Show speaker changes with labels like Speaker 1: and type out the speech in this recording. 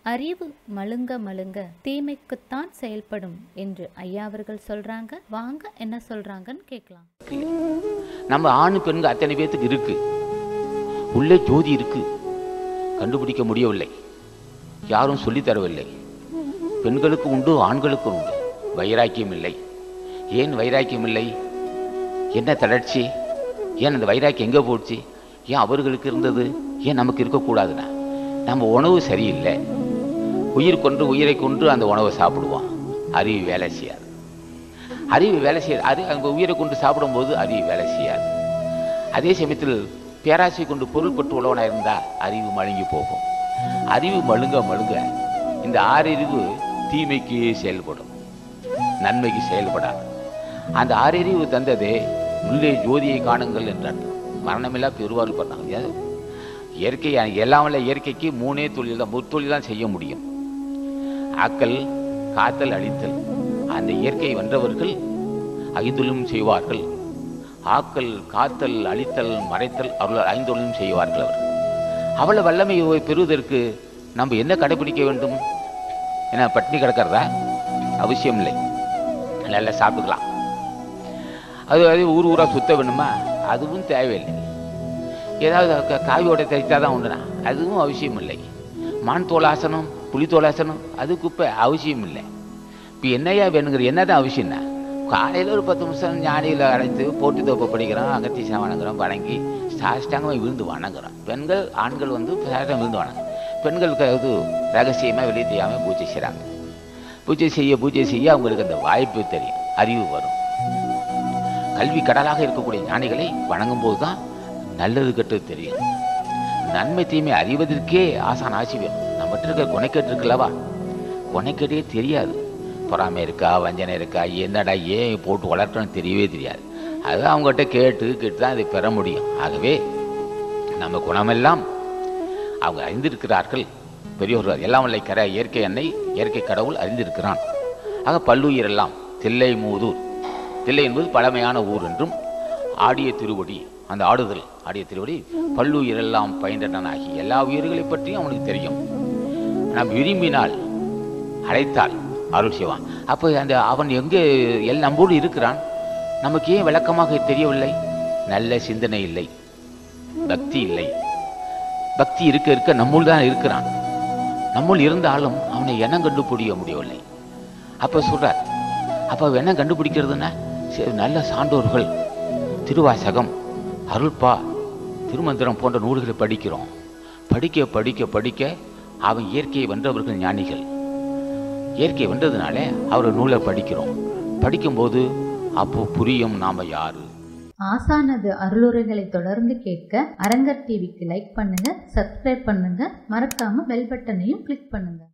Speaker 1: அறிவு மழுங்க மழுங்க தீமைக்குத்தான் செயல்படும் என்று ஐயா அவர்கள் சொல்றாங்க வாங்க என்ன சொல்றாங்கன்னு கேட்கலாம்
Speaker 2: நம்ம ஆண் பெண்கள் அத்தனை பேத்துக்கு இருக்கு உள்ளே ஜோதி இருக்கு கண்டுபிடிக்க முடியவில்லை யாரும் சொல்லித் தரவில்லை பெண்களுக்கு உண்டு ஆண்களுக்கு உண்டு வைராக்கியம் இல்லை ஏன் வைராக்கியம் இல்லை என்ன தளர்ச்சி ஏன் அந்த வைராக்கியம் எங்கே போச்சு ஏன் அவர்களுக்கு இருந்தது ஏன் நமக்கு இருக்கக்கூடாதுன்னா நம்ம உணவு சரியில்லை உயிர் கொன்று உயிரை கொன்று அந்த உணவை சாப்பிடுவோம் அறிவு வேலை செய்யாது அறிவு வேலை செய்யாது அறி அங்கே உயிரை கொண்டு சாப்பிடும்போது அறிவு வேலை செய்யாது அதே சமயத்தில் பேராசை கொண்டு பொருள் பற்று உள்ளவனாக இருந்தால் அறிவு மழுங்கி போகும் அறிவு மழுங்க மழுங்க இந்த ஆறறிவு தீமைக்கு செயல்படும் நன்மைக்கு செயல்படாது அந்த ஆறறிவு தந்ததே உள்ளே ஜோதியை காணுங்கள் என்றார் மரணமில்லா பெருவாறு பண்ணாங்க அது இயற்கை எல்லாம் வல்ல இயற்கைக்கு மூணே தொழில் தான் முத்தொழில் தான் செய்ய முடியும் ஆக்கல் காத்தல் அழித்தல் அந்த இயற்கையை வென்றவர்கள் ஐந்தொழிலும் செய்வார்கள் ஆக்கல் காத்தல் அழித்தல் மறைத்தல் அருள் ஐந்தொழிலும் செய்வார்கள் அவர் அவ்வளவு வல்லமை பெறுவதற்கு நம்ம என்ன கடைபிடிக்க வேண்டும் என்ன பட்டினி கிடக்கிறதா அவசியம் இல்லை நல்லா சாப்பிட்டுக்கலாம் அது அது ஊர் ஊராக சுத்த வேணுமா அதுவும் தேவையில்லை ஏதாவது க- காவியோட தைத்தா தான் உண்டுனா அதுவும் அவசியம் இல்லை மான் தோலாசனம் புலி தோலாசனம் அது குப்பை அவசியம் இல்லை இப்போ என்னையா வேணுங்கிற என்னதான் அவசியம்னா காலையில் ஒரு பத்து நிமிஷம் ஞானியில் அழைத்து போட்டு தோப்பை படிக்கிறோம் அகத்தீசனை வணங்குறோம் வணங்கி சாஷ்டாங்கமாக விழுந்து வணங்குறோம் பெண்கள் ஆண்கள் வந்து சாஷ்டாங்க விழுந்து வணங்குறோம் பெண்களுக்கு அது ரகசியமாக வெளியே தெரியாமல் பூஜை செய்கிறாங்க பூஜை செய்ய பூஜை செய்ய அவங்களுக்கு அந்த வாய்ப்பு தெரியும் அறிவு வரும் கல்வி கடலாக இருக்கக்கூடிய ஞானிகளை வணங்கும் போது தான் நல்லது கெட்டது தெரியும் நன்மை தீமை அறிவதற்கே ஆசான் ஆசி வேணும் நம்மகிட்ட இருக்க குணைக்கேட்டு இருக்குல்லவா குணைக்கேட்டே தெரியாது பொறாமை இருக்கா வஞ்சனை இருக்கா என்னடா ஏன் போட்டு வளர்க்கணும்னு தெரியவே தெரியாது அது அவங்ககிட்ட கேட்டு கேட்டு தான் அதை பெற முடியும் ஆகவே நம்ம குணமெல்லாம் அவங்க அறிந்திருக்கிறார்கள் பெரியோர்கள் எல்லாம் வல்ல கர இயற்கை அன்னை இயற்கை கடவுள் அறிந்திருக்கிறான் ஆக பல்லுயிர் எல்லாம் தில்லை மூதூர் தில்லை என்பது பழமையான ஊர் என்றும் ஆடிய திருவடி அந்த ஆடுதல் ஆடிய திருவடி பல்லுயிரெல்லாம் பயின்றனாகி எல்லா உயிர்களை பற்றியும் அவனுக்கு தெரியும் நாம் விரும்பினால் அழைத்தால் அருள் செய்வான் அப்போ அந்த அவன் எங்கே எல் நம்மோடு இருக்கிறான் நமக்கு ஏன் விளக்கமாக தெரியவில்லை நல்ல சிந்தனை இல்லை பக்தி இல்லை பக்தி இருக்க இருக்க நம்முள் தான் இருக்கிறான் நம்முள் இருந்தாலும் அவனை எண்ணம் கண்டுபிடிக்க முடியவில்லை அப்ப சொல்றார் அப்ப என்ன கண்டுபிடிக்கிறதுன்னா சரி, நல்ல சான்றோர்கள் திருவாசகம் அருள்பா திருமந்திரம் போன்ற நூல்களை படிக்கிறோம் படிக்க படிக்க படிக்க அவன் இயற்கையை வென்றவர்கள் ஞானிகள் இயற்கையை வென்றதுனால அவர் நூலை படிக்கிறோம் படிக்கும்போது அப்போ புரியும் நாம யாரு
Speaker 1: ஆசானது அருளுரைகளை தொடர்ந்து கேட்க அரங்கர் டிவிக்கு லைக் பண்ணுங்க சப்ஸ்கிரைப் பண்ணுங்க மறக்காம பெல் பட்டனையும் கிளிக் பண்ணுங்க